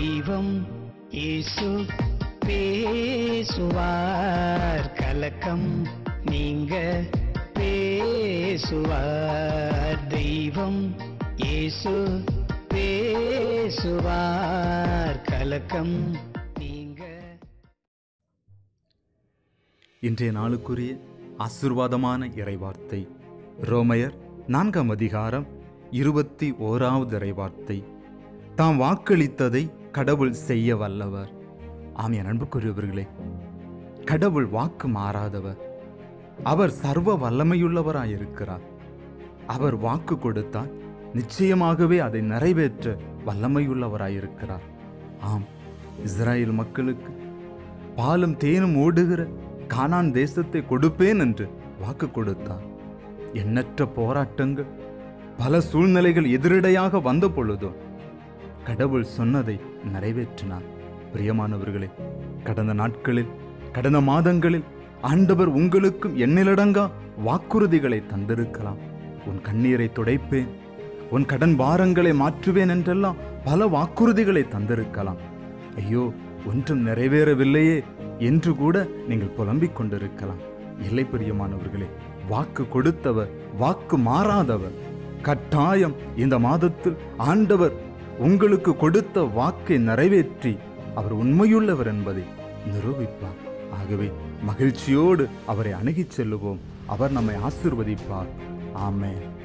தெய்வம் இயேசு பேசுவார் கலக்கம் நீங்க பேசுவார் தெய்வம் இயேசு பேசுவார் கலக்கம் நீங்க இன்றைய நாளுக்குரிய ஆசிர்வாதமான இறைவார்த்தை ரோமையர் நான்காம் அதிகாரம் இருபத்தி ஓராவது இறைவார்த்தை தாம் வாக்களித்ததை கடவுள் செய்ய வல்லவர் ஆம் என் அன்புக்குரியவர்களே கடவுள் வாக்கு மாறாதவர் அவர் சர்வ வல்லமையுள்ளவராயிருக்கிறார் அவர் வாக்கு கொடுத்தால் நிச்சயமாகவே அதை நிறைவேற்ற வல்லமையுள்ளவராயிருக்கிறார் ஆம் இஸ்ராயேல் மக்களுக்கு பாலும் தேனும் ஓடுகிற கானான் தேசத்தை கொடுப்பேன் என்று வாக்கு கொடுத்தார் எண்ணற்ற போராட்டங்கள் பல சூழ்நிலைகள் எதிரடையாக வந்த பொழுதும் கடவுள் சொன்னதை நிறைவேற்றினார் பிரியமானவர்களே கடந்த நாட்களில் கடந்த மாதங்களில் ஆண்டவர் உங்களுக்கும் எண்ணிலடங்கா வாக்குறுதிகளை தந்திருக்கலாம் உன் கண்ணீரை துடைப்பேன் உன் கடன் பாரங்களை மாற்றுவேன் என்றெல்லாம் பல வாக்குறுதிகளை தந்திருக்கலாம் ஐயோ ஒன்றும் நிறைவேறவில்லையே என்று கூட நீங்கள் புலம்பிக் கொண்டிருக்கலாம் இல்லை பிரியமானவர்களே வாக்கு கொடுத்தவர் வாக்கு மாறாதவர் கட்டாயம் இந்த மாதத்தில் ஆண்டவர் உங்களுக்கு கொடுத்த வாக்கை நிறைவேற்றி அவர் உண்மையுள்ளவர் என்பதை நிரூபிப்பார் ஆகவே மகிழ்ச்சியோடு அவரை அணுகிச் செல்லுவோம் அவர் நம்மை ஆசிர்வதிப்பார் ஆமென்